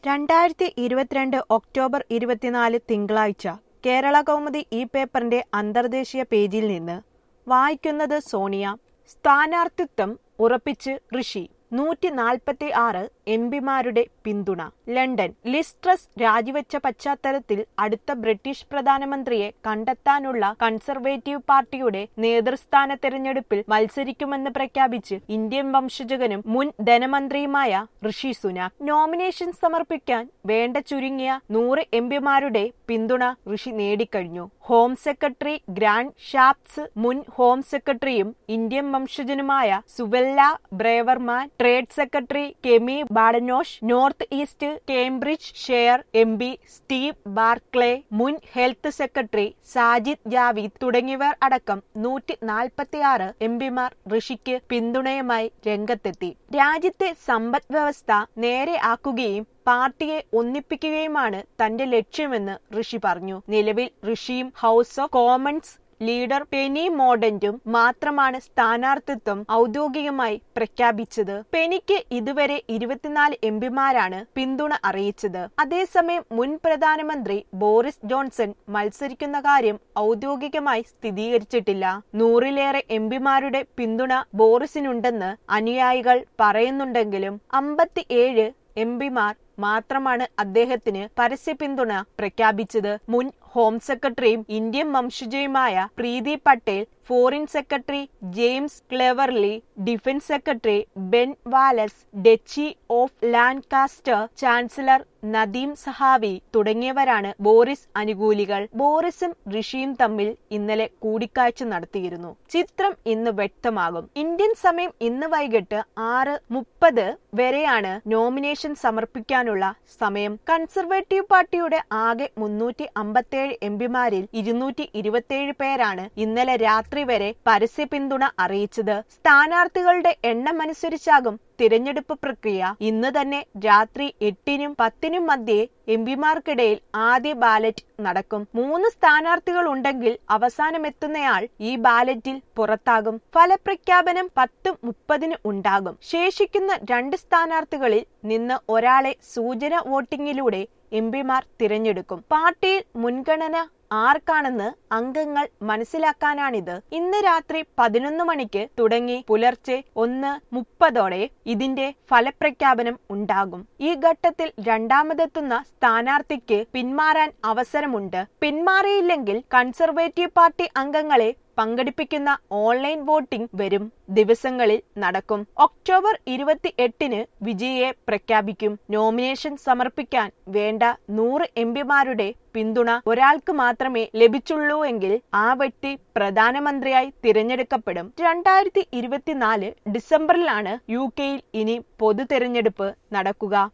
രണ്ടായിരത്തി ഇരുപത്തിരണ്ട് ഒക്ടോബർ ഇരുപത്തിനാല് തിങ്കളാഴ്ച കേരള കൗമുദി ഈ പേപ്പറിന്റെ അന്തർദേശീയ പേജിൽ നിന്ന് വായിക്കുന്നത് സോണിയ സ്ഥാനാർത്ഥിത്വം ഉറപ്പിച്ച് ഋഷി നൂറ്റി നാൽപ്പത്തി ആറ് എം പിമാരുടെ പിന്തുണ ലണ്ടൻ ലിസ്ട്രസ് രാജിവെച്ച പശ്ചാത്തലത്തിൽ അടുത്ത ബ്രിട്ടീഷ് പ്രധാനമന്ത്രിയെ കണ്ടെത്താനുള്ള കൺസർവേറ്റീവ് പാർട്ടിയുടെ നേതൃസ്ഥാന തെരഞ്ഞെടുപ്പിൽ മത്സരിക്കുമെന്ന് പ്രഖ്യാപിച്ച് ഇന്ത്യൻ വംശജകനും മുൻ ധനമന്ത്രിയുമായ ഋഷി സുനാക് നോമിനേഷൻ സമർപ്പിക്കാൻ വേണ്ട ചുരുങ്ങിയ നൂറ് എം പിമാരുടെ പിന്തുണ ഋഷി നേടിക്കഴിഞ്ഞു ഹോം സെക്രട്ടറി ഗ്രാൻഡ് ഷാപ്സ് മുൻ ഹോം സെക്രട്ടറിയും ഇന്ത്യൻ വംശജനുമായ Suella Braverman trade secretary Kemi Badenoch North East Cambridgeshire M P Steve Barclay മുൻ ഹെൽത്ത് സെക്രട്ടറി സാജിദ് ജാവിദ് തുടങ്ങിയവർ അടക്കം നൂറ്റി നാൽപ്പത്തിയാറ് എം പിമാർ ഋഷിക്ക് പിന്തുണയുമായി രംഗത്തെത്തി രാജ്യത്തെ സമ്പദ് വ്യവസ്ഥ നേരെ ആക്കുകയും പാർട്ടിയെ ഒന്നിപ്പിക്കുകയുമാണ് തന്റെ ലക്ഷ്യമെന്ന് ഋഷി പറഞ്ഞു നിലവിൽ ഋഷിയും House of Commons leader Penny മോഡന്റും മാത്രമാണ് സ്ഥാനാർത്ഥിത്വം ഔദ്യോഗികമായി പ്രഖ്യാപിച്ചത് പെനിക്ക് ഇതുവരെ ഇരുപത്തിനാല് എം പിമാരാണ് പിന്തുണ അറിയിച്ചത് അതേസമയം മുൻ പ്രധാനമന്ത്രി ബോറിസ് ജോൺസൺ മത്സരിക്കുന്ന കാര്യം ഔദ്യോഗികമായി സ്ഥിരീകരിച്ചിട്ടില്ല നൂറിലേറെ എം പിമാരുടെ പിന്തുണ ബോറിസിനുണ്ടെന്ന് അനുയായികൾ പറയുന്നുണ്ടെങ്കിലും അമ്പത്തിയേഴ് എം പിമാർ മാത്രമാണ് അദ്ദേഹത്തിന് പരസ്യ പിന്തുണ പ്രഖ്യാപിച്ചത് മുൻ ഹോം സെക്രട്ടറിയും ഇന്ത്യൻ വംശജയുമായ Priti Patel foreign secretary James Cleverly defence secretary Ben Wallace Duchy of Lancaster chancellor Nadhim Zahawi തുടങ്ങിയവരാണ് ബോറിസ് അനുകൂലികൾ ബോറിസും ഋഷിയും തമ്മിൽ ഇന്നലെ കൂടിക്കാഴ്ച നടത്തിയിരുന്നു ചിത്രം ഇന്ന് വ്യക്തമാകും ഇന്ത്യൻ സമയം ഇന്ന് വൈകിട്ട് ആറ് മുപ്പത് വരെയാണ് നോമിനേഷൻ സമർപ്പിക്കാനുള്ള സമയം കൺസർവേറ്റീവ് പാർട്ടിയുടെ ആകെ മുന്നൂറ്റി അമ്പത്തിയേഴ് എം പിമാരിൽ ഇരുന്നൂറ്റി ഇരുപത്തിയേഴ് പേരാണ് ഇന്നലെ രാത്രി വരെ പരസ്യ പിന്തുണ അറിയിച്ചത് സ്ഥാനാർത്ഥികളുടെ എണ്ണമനുസരിച്ചാകും തിരഞ്ഞെടുപ്പ് പ്രക്രിയ ഇന്ന് തന്നെ രാത്രി എട്ടിനും പത്തിനും മധ്യേ എം പിമാർക്കിടയിൽ ആദ്യ ബാലറ്റ് നടക്കും മൂന്ന് സ്ഥാനാർത്ഥികൾ ഉണ്ടെങ്കിൽ അവസാനമെത്തുന്നയാൾ ഈ ബാലറ്റിൽ പുറത്താകും ഫലപ്രഖ്യാപനം പത്ത് മുപ്പതിന് ഉണ്ടാകും ശേഷിക്കുന്ന രണ്ട് സ്ഥാനാർത്ഥികളിൽ നിന്ന് ഒരാളെ സൂചന വോട്ടിംഗിലൂടെ എം പിമാർ തിരഞ്ഞെടുക്കും പാർട്ടിയിൽ മുൻഗണന ആർക്കാണെന്ന് അംഗങ്ങൾ മനസ്സിലാക്കാനാണിത് ഇന്ന് രാത്രി പതിനൊന്ന് മണിക്ക് തുടങ്ങി പുലർച്ചെ ഒന്ന് മുപ്പതോടെ ഇതിന്റെ ഫലപ്രഖ്യാപനം ഉണ്ടാകും ഈ ഘട്ടത്തിൽ രണ്ടാമതെത്തുന്ന സ്ഥാനാർത്ഥിക്ക് പിന്മാറാൻ അവസരമുണ്ട് പിന്മാറിയില്ലെങ്കിൽ കൺസർവേറ്റീവ് പാർട്ടി അംഗങ്ങളെ പങ്കെടുപ്പിക്കുന്ന ഓൺലൈൻ വോട്ടിംഗ് വരും ദിവസങ്ങളിൽ നടക്കും ഒക്ടോബർ ഇരുപത്തി എട്ടിന് വിജയിയെ പ്രഖ്യാപിക്കും നോമിനേഷൻ സമർപ്പിക്കാൻ വേണ്ട നൂറ് എം പിമാരുടെ പിന്തുണ ഒരാൾക്ക് മാത്രമേ ലഭിച്ചുള്ളൂ എങ്കിൽ ആ വ്യക്തി പ്രധാനമന്ത്രിയായി തിരഞ്ഞെടുക്കപ്പെടും രണ്ടായിരത്തി ഇരുപത്തിനാല് ഡിസംബറിലാണ് യു കെയിൽ ഇനി പൊതു തെരഞ്ഞെടുപ്പ് നടക്കുക